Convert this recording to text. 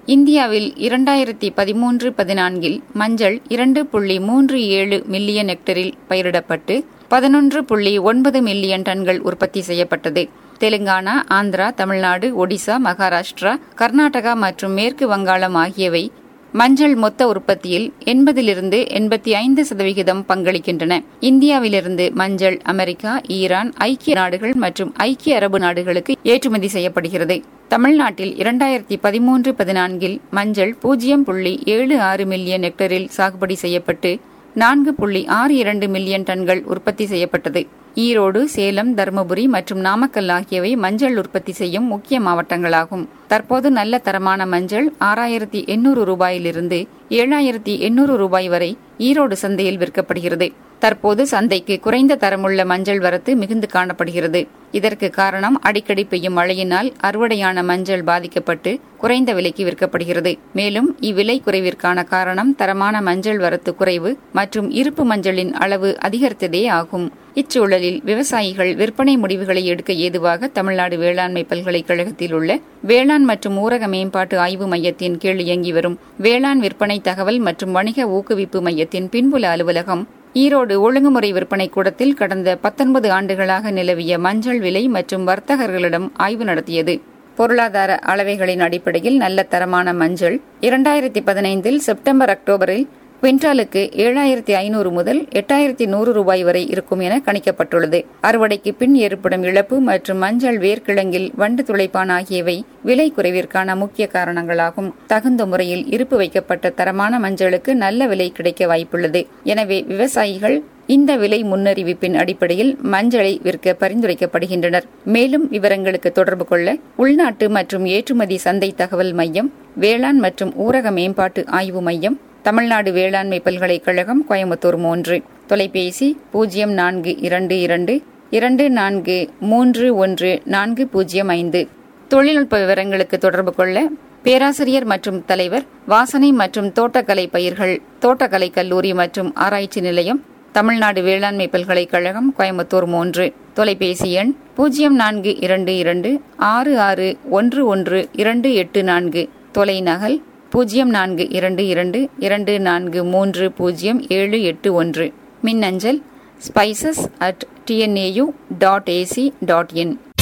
இந்தியாவில் இரண்டாயிரத்தி பதிமூன்று பதினான்கில் மஞ்சள் இரண்டு புள்ளி மூன்று ஏழு மில்லியன் ஹெக்டரில் பயிரிடப்பட்டு பதினொன்று புள்ளி ஒன்பது மில்லியன் டன்கள் உற்பத்தி செய்யப்பட்டது தெலுங்கானா ஆந்திரா தமிழ்நாடு ஒடிசா மகாராஷ்டிரா கர்நாடகா மற்றும் மேற்கு வங்காளம் ஆகியவை மஞ்சள் மொத்த உற்பத்தியில் எண்பதிலிருந்து எண்பத்தி ஐந்து சதவிகிதம் பங்களிக்கின்றன இந்தியாவிலிருந்து மஞ்சள் அமெரிக்கா ஈரான் ஐக்கிய நாடுகள் மற்றும் ஐக்கிய அரபு நாடுகளுக்கு ஏற்றுமதி செய்யப்படுகிறது தமிழ்நாட்டில் இரண்டாயிரத்தி பதிமூன்று பதினான்கில் மஞ்சள் பூஜ்ஜியம் புள்ளி ஏழு ஆறு மில்லியன் ஹெக்டரில் சாகுபடி செய்யப்பட்டு நான்கு புள்ளி ஆறு இரண்டு மில்லியன் டன்கள் உற்பத்தி செய்யப்பட்டது ஈரோடு சேலம் தருமபுரி மற்றும் நாமக்கல் ஆகியவை மஞ்சள் உற்பத்தி செய்யும் முக்கிய மாவட்டங்களாகும் தற்போது நல்ல தரமான மஞ்சள் ஆறாயிரத்தி எண்ணூறு ரூபாயிலிருந்து ஏழாயிரத்தி எண்ணூறு ரூபாய் வரை ஈரோடு சந்தையில் விற்கப்படுகிறது தற்போது சந்தைக்கு குறைந்த தரமுள்ள மஞ்சள் வரத்து மிகுந்து காணப்படுகிறது இதற்கு காரணம் அடிக்கடி பெய்யும் மழையினால் அறுவடையான மஞ்சள் பாதிக்கப்பட்டு குறைந்த விலைக்கு விற்கப்படுகிறது மேலும் இவ்விலை குறைவிற்கான காரணம் தரமான மஞ்சள் வரத்து குறைவு மற்றும் இருப்பு மஞ்சளின் அளவு அதிகரித்ததே ஆகும் இச்சூழலில் விவசாயிகள் விற்பனை முடிவுகளை எடுக்க ஏதுவாக தமிழ்நாடு வேளாண்மை பல்கலைக்கழகத்தில் உள்ள வேளாண் மற்றும் ஊரக மேம்பாட்டு ஆய்வு மையத்தின் கீழ் இயங்கி வரும் வேளாண் விற்பனை தகவல் மற்றும் வணிக ஊக்குவிப்பு மையத்தின் பின்புல அலுவலகம் ஈரோடு ஒழுங்குமுறை விற்பனை கூடத்தில் கடந்த பத்தொன்பது ஆண்டுகளாக நிலவிய மஞ்சள் விலை மற்றும் வர்த்தகர்களிடம் ஆய்வு நடத்தியது பொருளாதார அளவைகளின் அடிப்படையில் நல்ல தரமான மஞ்சள் இரண்டாயிரத்தி பதினைந்தில் செப்டம்பர் அக்டோபரில் குவிண்டாலுக்கு ஏழாயிரத்தி ஐநூறு முதல் எட்டாயிரத்தி நூறு ரூபாய் வரை இருக்கும் என கணிக்கப்பட்டுள்ளது அறுவடைக்கு பின் ஏற்படும் இழப்பு மற்றும் மஞ்சள் வேர்க்கிழங்கில் வண்டு துளைப்பான் ஆகியவை விலை குறைவிற்கான முக்கிய காரணங்களாகும் தகுந்த முறையில் இருப்பு வைக்கப்பட்ட தரமான மஞ்சளுக்கு நல்ல விலை கிடைக்க வாய்ப்புள்ளது எனவே விவசாயிகள் இந்த விலை முன்னறிவிப்பின் அடிப்படையில் மஞ்சளை விற்க பரிந்துரைக்கப்படுகின்றனர் மேலும் விவரங்களுக்கு தொடர்பு கொள்ள உள்நாட்டு மற்றும் ஏற்றுமதி சந்தை தகவல் மையம் வேளாண் மற்றும் ஊரக மேம்பாட்டு ஆய்வு மையம் தமிழ்நாடு வேளாண்மை பல்கலைக்கழகம் கோயம்புத்தூர் மூன்று தொலைபேசி பூஜ்ஜியம் நான்கு இரண்டு இரண்டு இரண்டு நான்கு மூன்று ஒன்று நான்கு பூஜ்ஜியம் ஐந்து தொழில்நுட்ப விவரங்களுக்கு தொடர்பு கொள்ள பேராசிரியர் மற்றும் தலைவர் வாசனை மற்றும் தோட்டக்கலை பயிர்கள் தோட்டக்கலை கல்லூரி மற்றும் ஆராய்ச்சி நிலையம் தமிழ்நாடு வேளாண்மை பல்கலைக்கழகம் கோயம்புத்தூர் மூன்று தொலைபேசி எண் பூஜ்ஜியம் நான்கு இரண்டு இரண்டு ஆறு ஆறு ஒன்று ஒன்று இரண்டு எட்டு நான்கு தொலைநகல் பூஜ்ஜியம் நான்கு இரண்டு இரண்டு இரண்டு நான்கு மூன்று பூஜ்ஜியம் ஏழு எட்டு ஒன்று மின்னஞ்சல் spices at TNAU dot ac dot in